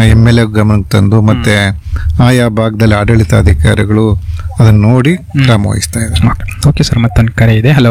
M L A ಗಮನಕ್ಕೆ ತಂದು ಮತ್ತೆ ಆಯಾ ಭಾಗದಲ್ಲಿ ಆಡಳಿತಾಧಿಕಾರಿಗಳು ಅದನ್ನ ನೋಡಿ ಕ್ರಮ ವಹಿಸ್ತಾ ಇದ್ದಾರೆ ಓಕೆ ಸರ್ ಮತ್ತೊಂದು ಕರೆ ಇದೆ ಹಲೋ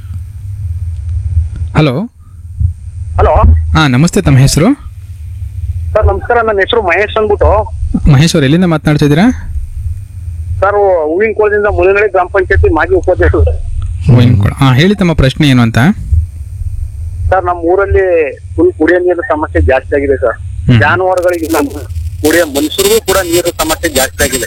ಹಲೋ ಹಲೋ ಹಾಂ ನಮಸ್ತೆ ತಮ್ಮ ಹೆಸರು ಸರ್ ನಮಸ್ಕಾರ ನನ್ನ ಹೆಸರು ಮಹೇಶ್ ಅಂದ್ಬಿಟ್ಟು ಮಹೇಶ್ ಅವ್ರು ಎಲ್ಲಿಂದ ಮಾತನಾಡ್ತಾ ಇದ್ದೀರಾ ಸರ್ ಹೂವಿನ ಕೋಲದಿಂದ ಮುಳನಳ್ಳಿ ಗ್ರಾಮ ಪಂಚಾಯತಿ ಮಾಜಿ ಉಪಾಧ್ಯಕ್ಷರು ಹಾಂ ಹೇಳಿ ತಮ್ಮ ಪ್ರಶ್ನೆ ಏನು ಅಂತ ಸರ್ ನಮ್ಮ ಊರಲ್ಲಿ ಫುಲ್ ಕುಡಿಯೋ ನೀರಿನ ಸಮಸ್ಯೆ ಜಾಸ್ತಿ ಆಗಿದೆ ಸರ್ ಹ್ಮ್. ಜಾನುವಾರುಗಳಿಗೆ ನಮ್ಮ ಕುಡಿಯೋ ಮನುಷ್ಯರಿಗೂ ಕೂಡ ನೀರು ಸಮಸ್ಯೆ ಜಾಸ್ತಿ ಆಗಿದೆ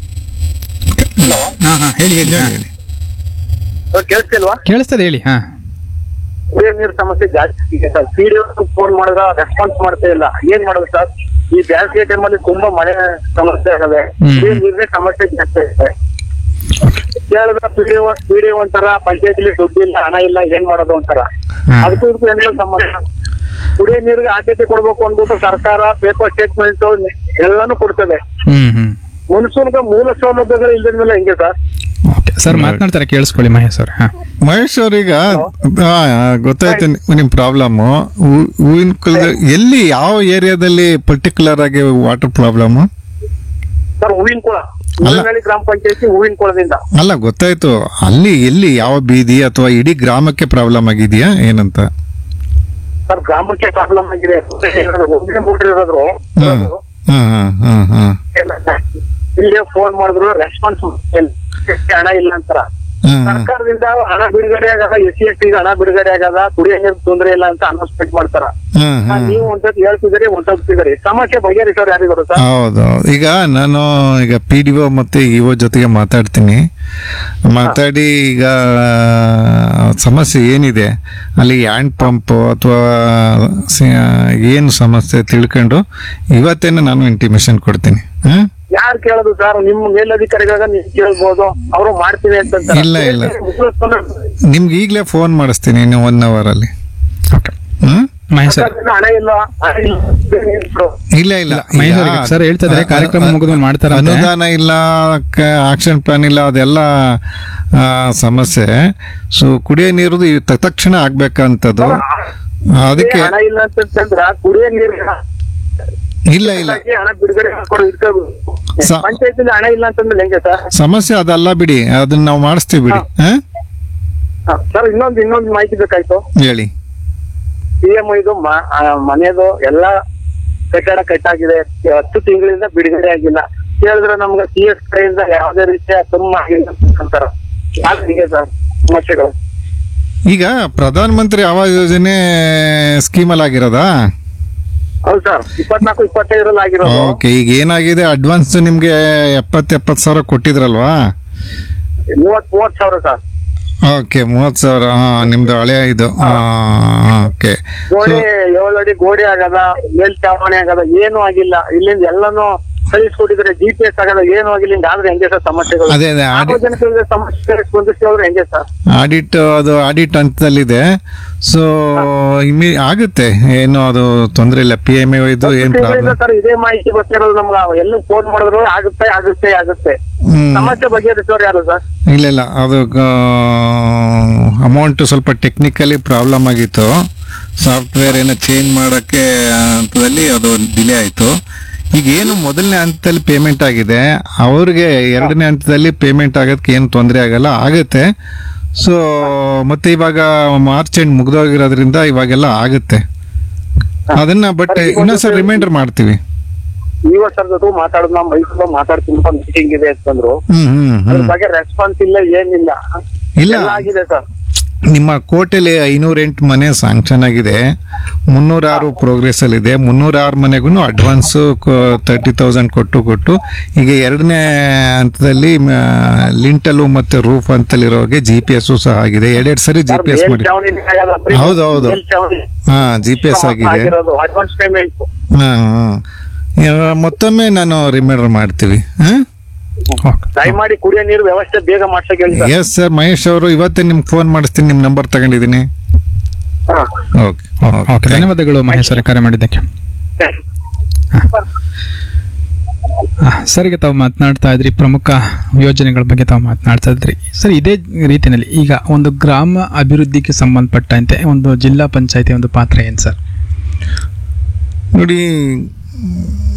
ಹಾಂ ಹಾಂ ಹೇಳಿ ಹೇಳಿ ಹಾ. ಸರ್ ಕೇಳಿಸ್ತಿಲ್ವಾ ಕೇಳಿಸ್ತದೆ ಹೇಳಿ ಹಾಂ ಕುಡಿಯೋ ನೀರು ಸಮಸ್ಯೆ ಜಾಸ್ತಿ ಇದೆ ಸರ್ ಪಿ ಫೋನ್ ಮಾಡಿದ್ರೆ ರೆಸ್ಪಾನ್ಸ್ ಮಾಡ್ತಾ ಇಲ್ಲ ಏನ್ ಮಾಡೋದು ಸರ್ ಈ ಬ್ಯಾಸಿಗೆ ಟೈಮಲ್ಲಿ ತುಂಬಾ ಮಳೆ ಸಮಸ್ಯೆ ಆಗದೆ ಹ್ಮ್. ಕುಡಿಯೋ ನೀರಿನ ಸಮಸ್ಯೆ ಜಾಸ್ತಿ ಇದೆ ಕೇಳಿದ್ರೆ ಪಿ ಡಿ ಪಿ ಡಿ ಒಂಥರ ಪಂಚಾಯತಿಲಿ ದುಡ್ಡು ಇಲ್ಲ ಹಣ ಇಲ್ಲ ಏನ್ ಮಾಡೋದು ಅಂತಾರ ಹಾ. ಅದಕ್ಕೂ ಇದಕ್ಕೂ ಏನಿಲ್ಲ ಸಂಬಂಧ ಕುಡಿಯೋ ನೀರಿಗೆ ಆದ್ಯತೆ ಕೊಡ್ಬೇಕು ಅಂದ್ಬಿಟ್ಟು ಸರ್ಕಾರ ಪೇಪರ್ ಸ್ಟೇಟ್ಮೆಂಟ್ ಎಲ್ಲಾನು ಕೊಡ್ತದೆ ಹ್ಞೂ ಹ್ಞೂ ಮನುಷ್ಯನಿಗೆ ಮೂಲ ಸೌಲಭ್ಯಗಳು ಇಲ್ಲದ ಮೇಲೆ ಹೆಂಗೆ ಸರ್ ಓಕೆ ಸರ್ ಮಾತನಾಡ್ತಾರೆ ಕೇಳಿಸ್ಕೊಳ್ಳಿ ಮಹೇಶ್ ಅವ್ರು ಹಾಂ ಮಹೇಶ್ ಅವ್ರೀಗ ಆ, ಗೊತ್ತಾಯ್ತು ನಿ- ನಿಮ್ ಪ್ರಾಬ್ಲಮ್ ಹೂವಿನ ಕುಲದ ಎಲ್ಲಿ ಯಾವ ಏರಿಯಾದಲ್ಲಿ ಪರ್ಟಿಕ್ಯುಲರ್ ಆಗಿ ವಾಟರ್ ಪ್ರಾಬ್ಲಮ್ ಸರ್ ಹೂವಿನ ಕುಳ ಮುಳ್ಳನಳ್ಳಿ ಗ್ರಾಮ ಪಂಚಾಯತಿ ಹೂವಿನ ಕುಳದಿಂದ ಅಲ್ಲ ಗೊತ್ತಾಯ್ತು ಅಲ್ಲಿ ಎಲ್ಲಿ ಯಾವ ಬೀದಿ ಅಥವಾ ಇಡೀ ಗ್ರಾಮಕ್ಕೆ ಪ್ರಾಬ್ಲಮ್ ಆಗಿದೆಯಾ ಏನಂತ ಸರ್ ಗ್ರಾಮಕ್ಕೆ ಪ್ರಾಬ್ಲಮ್ ಆಗಿದೆ ಒಬ್ಬನೇ ಮೋಟರ್ ಇರೋದ್ರು ಹ್ಮ್ ಹ್ಮ್ ಹ್ಮ್ ಹ್ಮ್ ಇಲ್ಲೇ ಫೋನ್ ಮಾಡಿದ್ರು ರೆಸ್ಪಾನ್ಸ್ ಹಣ ಇಲ್ಲ ಅಂತಾರ ಹ್ಮ್ ಹ್ಮ್ ಸರ್ಕಾರದಿಂದ ಹಣ ಬಿಡುಗಡೆ ಆಗದ ಎಸ್ ಸಿ ಎಸ್ ಟಿ ಹಣ ಬಿಡುಗಡೆ ಆಗದ ಕುಡಿಯೋ ನೀರು ತೊಂದ್ರೆ ಇಲ್ಲ ಅಂತ ಅನೌನ್ಸ್ಮೆಂಟ್ ಮಾಡ್ತಾರ ಹ್ಮ್ ಆ, ಹ್ಮ್ ನೀವು ಒಂದ್ಸತಿ ಹೇಳ್ತಿದ್ದೀರಿ ಒಂದ್ಸತಿದ್ದೀರಿ ಸಮಸ್ಯೆ ಬಗೆಹರಿಸೋರು ಯಾರಿಗೂ ಸರ್ ಹೌದು ಈಗ ನಾನು ಈಗ ಪಿ ಡಿ ಒ ಮತ್ತೆ ಇಒ ಜೊತೆಗೆ ಮಾತಾಡ್ತೀನಿ ಮಾತಾಡಿ ಈಗ ಸಮಸ್ಯೆ ಏನಿದೆ ಅಲ್ಲಿ ಹ್ಯಾಂಡ್ ಪಂಪ್ ಅಥವಾ ಏನು ಸಮಸ್ಯೆ ತಿಳ್ಕೊಂಡು ಇವತ್ತೇನೆ ನಾನು ಇಂಟಿಮೇಷನ್ ಕೊಡ್ತೀನಿ ಹ್ಮ್ ಯಾರು ಕೇಳೋದು ಸರ್ ನಿಮ್ಮ ಮೇಲಧಿಕಾರಿಗಳಾಗ ನೀವು ಕೇಳ್ಬೋದು ಅವರು ಮಾಡ್ತೀವಿ ಅಂತ ಇಲ್ಲ, ಇಲ್ಲ. ನಿಮ್ಗೆ ಈಗಲೇ ಫೋನ್ ಮಾಡಿಸ್ತೀನಿ ಇನ್ನು ಒನ್ ಅವರ್ ಅಲ್ಲಿ ಓಕೆ ಹ್ಮ್ ಮಹೇಶ್ ಸರ್ ಹಣ ಇಲ್ಲ ಹಣ ಇಲ್ಲ ಇಲ್ಲ ಇಲ್ಲ ಮಹೇಶ್ ಈಗ ಅವ್ರಿಗೆ ಸರ್ ಹೇಳ್ತಾ ಇದ್ದಾರೆ ಕಾರ್ಯಕ್ರಮ ಮುಗಿದ್ಮೇಲೆ ಮಾಡ್ತಾರಂತೆ. ಅನುದಾನ ಇಲ್ಲ ಆಕ್ಷನ್ ಪ್ಲಾನ್ ಇಲ್ಲ ಅದೆಲ್ಲ ಆ, ಸಮಸ್ಯೆ ಸೊ ಕುಡಿಯೋ ನೀರು ತಕ್ಷಣ ಆಗ್ಬೇಕಂತದ್ದು ಅದಕ್ಕೆ ಹಣ ಇಲ್ಲ ಅಂತಂದ್ರ ಕುಡಿಯೋ ನೀರು ಇಲ್ಲ ಇಲ್ಲ ಹಣ ಬಿಡುಗಡೆ ಮಾಡ್ಕೊಡು ಇಟ್ಕೋಬೇಕು ಸ- ಪಂಚಾಯತಿಂದ ಹಣ ಇಲ್ಲ ಅಂತಂದ್ರೆ ಹೆಂಗೆ ಸರ್ ಸಮಸ್ಯೆ ಅದಲ್ಲ ಬಿಡಿ ಅದನ್ನ ನಾವು ಮಾಡಿಸ್ತೀವಿ ಬಿಡಿ ಹ? ಸರ್ ಇನ್ನೊಂದು ಇನ್ನೊಂದು ಮಾಹಿತಿ ಬೇಕಾಯ್ತು ಹೇಳಿ ಪಿ ಎಂ ಇದು ಮ- ಆ, ಮನೆದು ಎಲ್ಲ ಕಟ್ಟಡ ಕಟ್ಟಾಗಿದೆ ಹತ್ತು ತಿಂಗಳಿಂದ ಬಿಡುಗಡೆ ಆಗಿಲ್ಲ ಕೇಳಿದ್ರೆ ನಮ್ಗೆ ಸಿ ಎಸ್ ಕೈಯಿಂದ ಯಾವುದೇ ರೀತಿಯ ತುಂಬ ಆಗಿಲ್ಲ ಅಂತಾರ ಯಾಕೆ ಹೀಗೆ ಸರ್ ಸಮಸ್ಯೆಗಳು ಈಗ ಪ್ರಧಾನ ಮಂತ್ರಿ ಆವಾಸ್ ಯೋಜನೆ ಸ್ಕೀಮಲ್ಲಿ ಆಗಿರೋದಾ ಹೌದು ಸರ್ ಇಪ್ಪತ್ನಾಲ್ಕು ಇಪ್ಪತ್ತೈದರಲ್ಲಿ ಆಗಿರೋದು ಓಕೆ ಈಗ ಏನಾಗಿದೆ ಅಡ್ವಾನ್ಸ್ ನಿಮ್ಗೆ ಎಪ್ಪತ್ತು ಎಪ್ಪತ್ತು ಸಾವಿರ ಕೊಟ್ಟಿದ್ರಲ್ವಾ ಮೂವತ್ ಮೂವತ್ ಸಾವಿರ ಸರ್ ಓಕೆ ಮೂವತ್ತು ಸಾವಿರ ಹಾ ನಿಮ್ದು ಹಳೆ ಇದು ಓಕೆ ಗೋಡೆ ಏಳು ಅಡಿ ಗೋಡೆ ಆಗದ ಮೇಲ್ಚಾವಣಿ ಆಗದ ಏನು ಆಗಿಲ್ಲ ಇಲ್ಲಿಂದ ಎಲ್ಲಾನು ಕಳಿಸ್ಕೊಟ್ಟಿದ್ರೆ ಜಿ ಪಿ ಎಸ್ ಆಗದ ಏನು ಆಗಿಲ್ಲ ಹಿಂಗ್ ಆದ್ರೆ ಹೆಂಗೆ ಸರ್ ಸಮಸ್ಯೆಗಳು ಅದೇ ಅದೇ ಆಡಿ ಸಾರ್ವಜನಿಕರಿಗೆ ಸಮಸ್ಯೆ ಸ್ಪಂದಿಸಿದ್ರೆ ಹೆಂಗೆ ಸರ್ ಆಡಿಟ್ ಅದು ಆಡಿಟ್ ಹಂತದಲ್ಲಿದೆ ಸೊ ಇಮ್ಮಿ ಆಗುತ್ತೆ ಏನು ಅದು ತೊಂದರೆ ಇಲ್ಲ ಪಿ ಎಮ್ ಇದು ಏನ್ ಪ್ರಾಬ್ಲಮ್ ಸರ್ ಇದೇ ಮಾಹಿತಿ ಗೊತ್ತಿರೋದು ನಮ್ಗೆ ಎಲ್ಲ ಫೋನ್ ಮಾಡಿದ್ರು ಆಗುತ್ತೆ ಆಗುತ್ತೆ ಆಗುತ್ತೆ ಹ್ಮ್ ಸಮಸ್ಯೆ ಬಗೆಹರಿಸೋರು ಯಾರು ಸರ್ ಇಲ್ಲ ಇಲ್ಲ ಅದು ಅಮೌಂಟ್ ಸ್ವಲ್ಪ ಟೆಕ್ನಿಕಲಿ ಪ್ರಾಬ್ಲಮ್ ಆಗಿತ್ತು ಸಾಫ್ಟ್ವೇರ್ ಏನೋ ಚೇಂಜ್ ಮಾಡೋಕ್ಕೆ ಹಂತದಲ್ಲಿ ಅದು ಡಿಲೇ ಆಯಿತು ಈಗ ಏನು ಮೊದಲನೇ ಹಂತದಲ್ಲಿ ಪೇಮೆಂಟ್ ಆಗಿದೆ ಅವ್ರಿಗೆ ಎರಡನೇ ಹಂತದಲ್ಲಿ ಪೇಮೆಂಟ್ ಆಗೋದಕ್ಕೆ ಏನು ತೊಂದರೆ ಆಗಲ್ಲ ಆಗುತ್ತೆ ಸೊ ಮತ್ತೆ ಇವಾಗ ಮಾರ್ಚ್ ಎಂಡ್ ಮುಗ್ದೋಗಿರೋದ್ರಿಂದ ಇವಾಗೆಲ್ಲ ಆಗುತ್ತೆ ಅದನ್ನ ಬಟ್ ಇನ್ನೊಂದ್ಸಲ ರಿಮೈಂಡರ್ ಮಾಡ್ತೀವಿ ಇವ ಸರ್ ಜೊತೆ ಮಾತಾಡೋದು ನಾವು ಮೈಸೂರು ಮಾತಾಡ್ತೀನಿ ಮೀಟಿಂಗ್ ಇದೆ ಅಂತಂದ್ರು ಹ್ಮ್ ಹ್ಮ್ ಅದ್ರ ಹ್ಮ್ ಬಗ್ಗೆ ರೆಸ್ಪಾನ್ಸ್ ಇಲ್ಲ ಏನಿಲ್ಲ ಇಲ್ಲ. ಎಲ್ಲ ಆಗಿದೆ ಸರ್ ನಿಮ್ಮ ಕೋಟೆಲಿ ಐನೂರ ಎಂಟು ಮನೆ ಸ್ಯಾಂಕ್ಷನ್ ಆಗಿದೆ ಮುನ್ನೂರ ಆರು ಪ್ರೋಗ್ರೆಸ್ ಅಲ್ಲಿ ಇದೆ ಮುನ್ನೂರ ಆರು ಮನೆಗೂ ಅಡ್ವಾನ್ಸ್ ತರ್ಟಿ ತೌಸಂಡ್ ಕೊಟ್ಟು ಕೊಟ್ಟು ಈಗ ಎರಡನೇ ಹಂತದಲ್ಲಿ ಲಿಂಟಲು ಮತ್ತೆ ರೂಫ್ ಅಂತಲ್ಲಿರೋಗೆ ಜಿ ಪಿ ಎಸ್ ಸಹ ಆಗಿದೆ ಎರಡೆರಡು ಸರಿ ಜಿ ಪಿ ಎಸ್ ಮಾಡಿ ಮೇಲ್ಛಾವಣಿ ಆಗಲ್ಲ, ಪ್ರೀ- ಹೌದು, ಹೌದು. ಮೇಲ್ಛಾವಣಿ ಹಾ ಜಿ ಪಿ ಎಸ್ ಆಗಿದೆ ಆಗಿರೋದು ಅಡ್ವಾನ್ಸ್ ಪೇಮೆಂಟ್ ಹಾ ಹಾ. ಇವಾಗ ಮತ್ತೊಮ್ಮೆ ನಾನು ರಿಮೈಂಡರ್ ಮಾಡ್ತೀವಿ ಹಾ ದಯಮಾಡಿ ಕುಡಿಯೋ ನೀರು ವ್ಯವಸ್ಥೆ ಬೇಗ ಮಾಡ್ಸಕ್ ಹೇಳಿ ಸರ್ ಎಸ್ ಸರ್ ಮಹೇಶ್ ಅವರು ಇವತ್ತೇ ನಿಮ್ಗೆ ಫೋನ್ ಮಾಡಿಸ್ತೀನಿ ನಿಮ್ಮ ನಂಬರ್ ತಗೊಂಡಿದ್ದೀನಿ ಹಾ. ಓಕೆ ಓಕೆ ಧನ್ಯವಾದಗಳು ಮಹೇಶ್ ಅವರೇ ಕರೆ ಮಾಡಿದ್ದಕ್ಕೆ ಆ, ಸರ್ ಈಗ ತಾವು ಮಾತನಾಡ್ತಾ ಇದ್ರಿ ಪ್ರಮುಖ ಯೋಜನೆಗಳ ಬಗ್ಗೆ ತಾವು ಮಾತನಾಡ್ತಾ ಇದ್ರಿ ಸರ್ ಇದೇ ರೀತಿಯಲ್ಲಿ ಈಗ ಒಂದು ಗ್ರಾಮ ಅಭಿವೃದ್ಧಿಗೆ ಸಂಬಂಧಪಟ್ಟಂತೆ ಒಂದು ಜಿಲ್ಲಾ ಪಂಚಾಯತಿ ಒಂದು ಪಾತ್ರ ಏನು ಸರ್ ನೋಡಿ